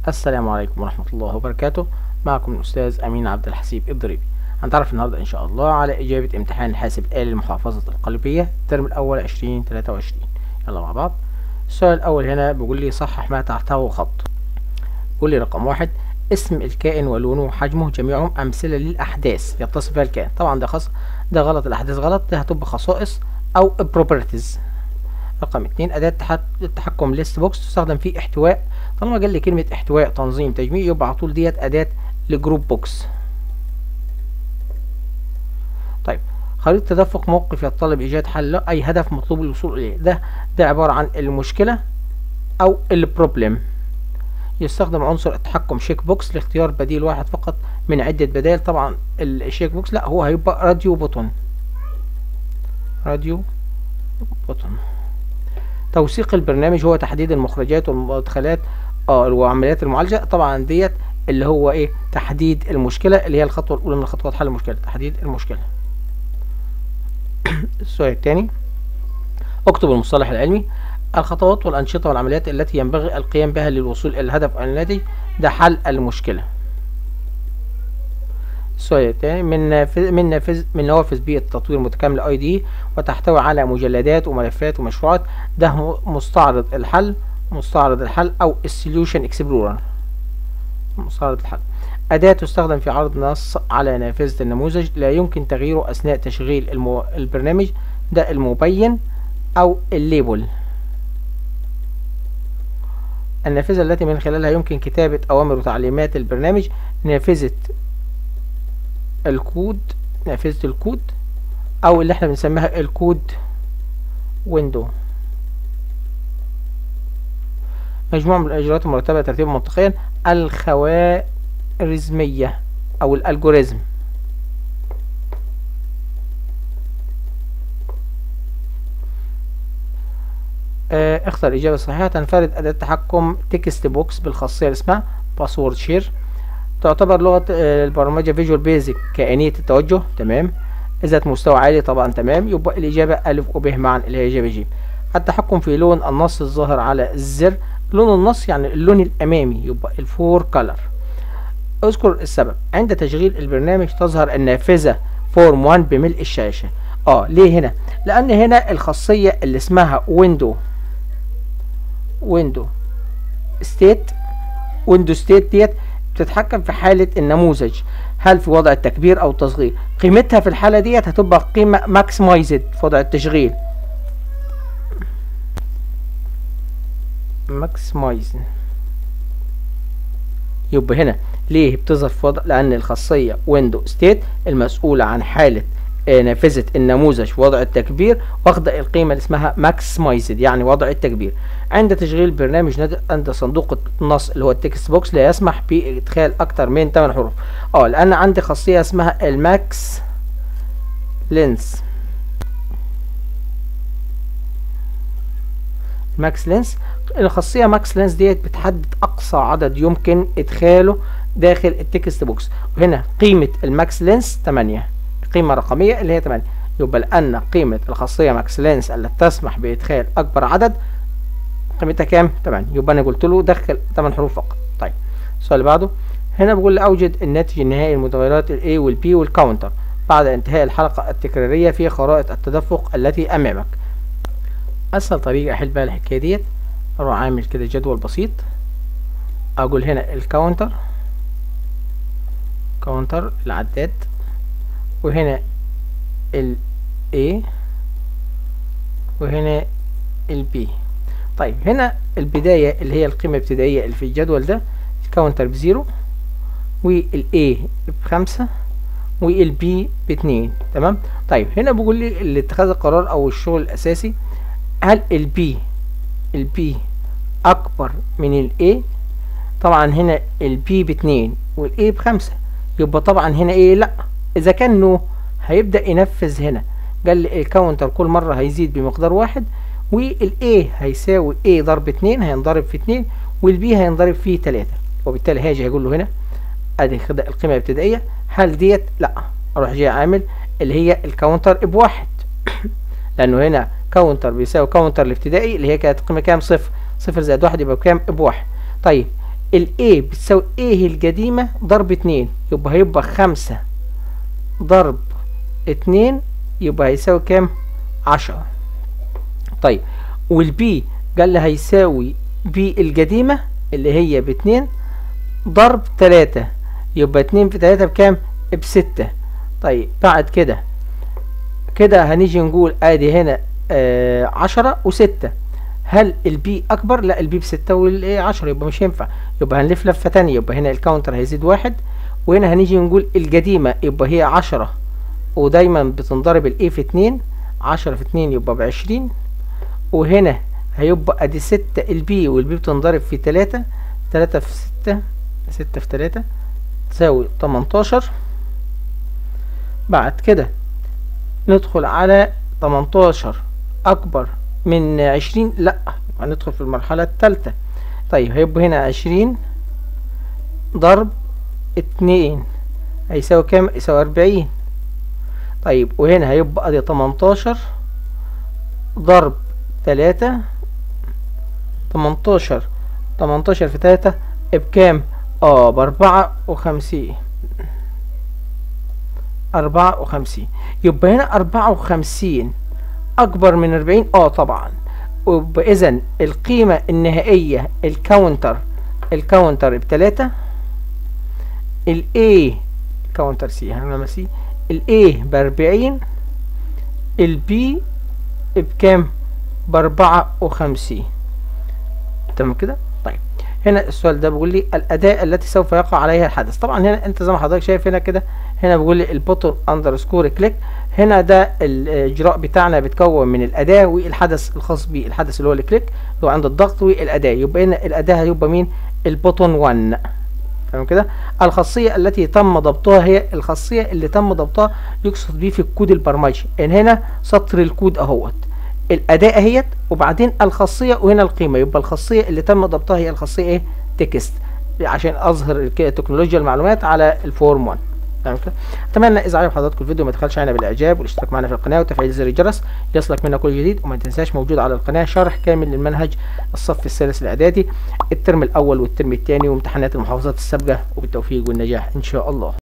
السلام عليكم ورحمة الله وبركاته معكم الأستاذ أمين عبد الحسيب الضريبي هنتعرف النهاردة إن شاء الله على إجابة امتحان الحاسب الآلي للمحافظة القلبية الترم الأول عشرين تلاتة وعشرين يلا مع بعض السؤال الأول هنا بيقول لي صحح ما تحته خط بيقول لي رقم واحد اسم الكائن ولونه وحجمه جميعهم أمثلة للأحداث يتصف بها الكائن طبعا ده خاص ده غلط الأحداث غلط ده هتبقى خصائص أو properties رقم اتنين أداة تح- التحكم ليست بوكس تستخدم في احتواء طالما جال لي كلمة احتواء تنظيم تجميع يبقى على طول ديت أداة لجروب بوكس طيب خريطة تدفق موقف يتطلب إيجاد حل له أي هدف مطلوب الوصول إليه ده ده عبارة عن المشكلة أو البروبلم يستخدم عنصر التحكم شيك بوكس لاختيار بديل واحد فقط من عدة بدائل طبعا الشيك بوكس لا هو هيبقى راديو بوتون راديو بوتون توثيق البرنامج هو تحديد المخرجات والمدخلات اه وعمليات المعالجة طبعا ديت اللي هو ايه تحديد المشكلة اللي هي الخطوة الأولى من خطوات حل المشكلة تحديد المشكلة السؤال الثاني اكتب المصطلح العلمي الخطوات والأنشطة والعمليات التي ينبغي القيام بها للوصول إلى الهدف أو الناتج ده حل المشكلة السؤال الثاني من نافذ من نافذ من نوافذ بيئة التطوير متكاملة اي دي وتحتوي على مجلدات وملفات ومشروعات ده م- مستعرض الحل مستعرض الحل او السوليوشن اكسبلورر مستعرض الحل أداة تستخدم في عرض نص على نافذة النموذج لا يمكن تغييره أثناء تشغيل المو... البرنامج ده المبين أو الليبل النافذة التي من خلالها يمكن كتابة أوامر وتعليمات البرنامج نافذة الكود نافذة الكود أو اللي احنا بنسميها الكود ويندو مجموعة من الإجراءات المرتبة ترتيبا منطقيا الخوارزمية أو الألجوريزم آه، اختر إجابة صحيحة تنفرد أداة تحكم تكست بوكس بالخاصية اللي اسمها باسورد شير تعتبر لغة آه، البرمجة فيجوال بيزك كائنية التوجه تمام ذات مستوى عالي طبعا تمام يبقى الإجابة ألف وب معا اللي هي إجابة ج التحكم في لون النص الظاهر على الزر لون النص يعني اللون الأمامي يبقى الفور كلر اذكر السبب عند تشغيل البرنامج تظهر النافذة فورم 1 بملء الشاشة اه ليه هنا لأن هنا الخاصية اللي اسمها ويندو ويندو ستيت ويندو ستيت ديت بتتحكم في حالة النموذج هل في وضع التكبير او التصغير قيمتها في الحالة ديت هتبقى قيمة ماكسمايزد في وضع التشغيل ماكسمايز يبقى هنا ليه بتظهر في وضع لان الخاصية ويندو ستيت المسؤولة عن حالة آه، نافذة النموذج في وضع التكبير واخدة القيمة اللي اسمها ماكسمايزد يعني وضع التكبير عند تشغيل البرنامج ند- عند صندوق النص اللي هو التكست بوكس لا يسمح بإدخال أكتر من 8 حروف اه لأن عندي خاصية اسمها الماكس لينس ماكس لينس الخاصية ماكس لينس ديت بتحدد أقصى عدد يمكن إدخاله داخل التكست بوكس وهنا قيمة الماكس لينس 8 قيمة رقمية اللي هي 8 يبقى لأن قيمة الخاصية ماكس لينس التي تسمح بإدخال أكبر عدد قيمتها كام؟ 8 يبقى أنا قلت له دخل 8 حروف فقط طيب السؤال اللي بعده هنا بقول لي أوجد الناتج النهائي للمتغيرات ال A وال B والكاونتر بعد انتهاء الحلقة التكرارية في خرائط التدفق التي أمامك أسهل طريقة أحل بها الحكاية ديت أروح عامل كده جدول بسيط أقول هنا الكاونتر كاونتر العداد وهنا ال A وهنا ال B طيب هنا البداية اللي هي القيمة الابتدائية اللي في الجدول ده الكاونتر بزيرو وال A بخمسة وال B باتنين تمام طيب هنا بيقول لي اللي اتخاذ القرار أو الشغل الأساسي هل ال B ال B أكبر من ال A طبعا هنا ال B باتنين وال A بخمسة يبقى طبعا هنا ايه لا إذا كان نو هيبدأ ينفذ هنا قال لي الكاونتر كل مرة هيزيد بمقدار واحد وال A هيساوي A ضرب اتنين هينضرب في اتنين وال B هينضرب في تلاتة وبالتالي هاجي هيقول له هنا ادي كده القيمة الابتدائية هل ديت لا اروح جاي عامل اللي هي الكاونتر بواحد لانه هنا كاونتر بيساوي كاونتر الابتدائي اللي هي كانت قيمة كام صفر صفر زائد واحد يبقى بكام بواحد طيب ال A بتساوي ايه القديمة ضرب اتنين يبقى هيبقى خمسة ضرب اتنين يبقى هيساوي كام عشرة طيب والبي قال لي هيساوي بي القديمة اللي هي باتنين ضرب تلاتة يبقى اتنين في تلاتة بكام بستة طيب بعد كده كده هنيجي نقول ادي هنا آه عشرة وستة هل البي اكبر لا البي بستة والايه عشرة يبقى مش ينفع يبقى هنلف لفة تانية يبقى هنا الكاونتر هيزيد واحد وهنا هنيجي نقول القديمة يبقى هي عشرة ودايما بتنضرب الايه في اتنين عشرة في اتنين يبقى بعشرين وهنا هيبقى ادي ستة البي والبي بتنضرب في تلاتة تلاتة في ستة ستة في تلاتة تساوي تمنتاشر بعد كده ندخل على تمنتاشر أكبر من عشرين لأ هندخل في المرحلة التالتة طيب هيبقى هنا عشرين ضرب اتنين هيساوي كام؟ يساوي أربعين طيب وهنا هيبقى ادي تمنتاشر ضرب تلاتة تمنتاشر تمنتاشر في تلاتة بكام؟ اه بأربعة وخمسين أربعة وخمسين يبقى هنا أربعة وخمسين أكبر من أربعين اه طبعا إذا القيمة النهائية الكاونتر الكاونتر بتلاتة ال A كاونتر سي هنعمل سي ال A بأربعين ال B بكام؟ بأربعة وخمسين تمام كده؟ طيب هنا السؤال ده بيقول لي الأداة التي سوف يقع عليها الحدث طبعا هنا أنت زي ما حضرتك شايف هنا كده هنا بيقول لي البوتون اندرسكور كليك هنا ده الاجراء بتاعنا بيتكون من الاداه والحدث الخاص بيه الحدث اللي هو الكليك اللي هو عند الضغط والاداه يبقى هنا الاداه هيبقى مين البوتون 1 تمام كده الخاصيه التي تم ضبطها هي الخاصيه اللي تم ضبطها يقصد بيه في الكود البرمجي ان هنا سطر الكود اهوت الاداه اهيت وبعدين الخاصيه وهنا القيمه يبقى الخاصيه اللي تم ضبطها هي الخاصيه ايه تكست عشان اظهر تكنولوجيا المعلومات على الفورم 1 تمام كده اتمنى اذا عجب حضراتكم الفيديو ما تبخلش علينا بالاعجاب والاشتراك معنا في القناه وتفعيل زر الجرس ليصلك منا كل جديد وما تنساش موجود على القناه شرح كامل للمنهج الصف الثالث الاعدادي الترم الاول والترم الثاني وامتحانات المحافظات السابقه وبالتوفيق والنجاح ان شاء الله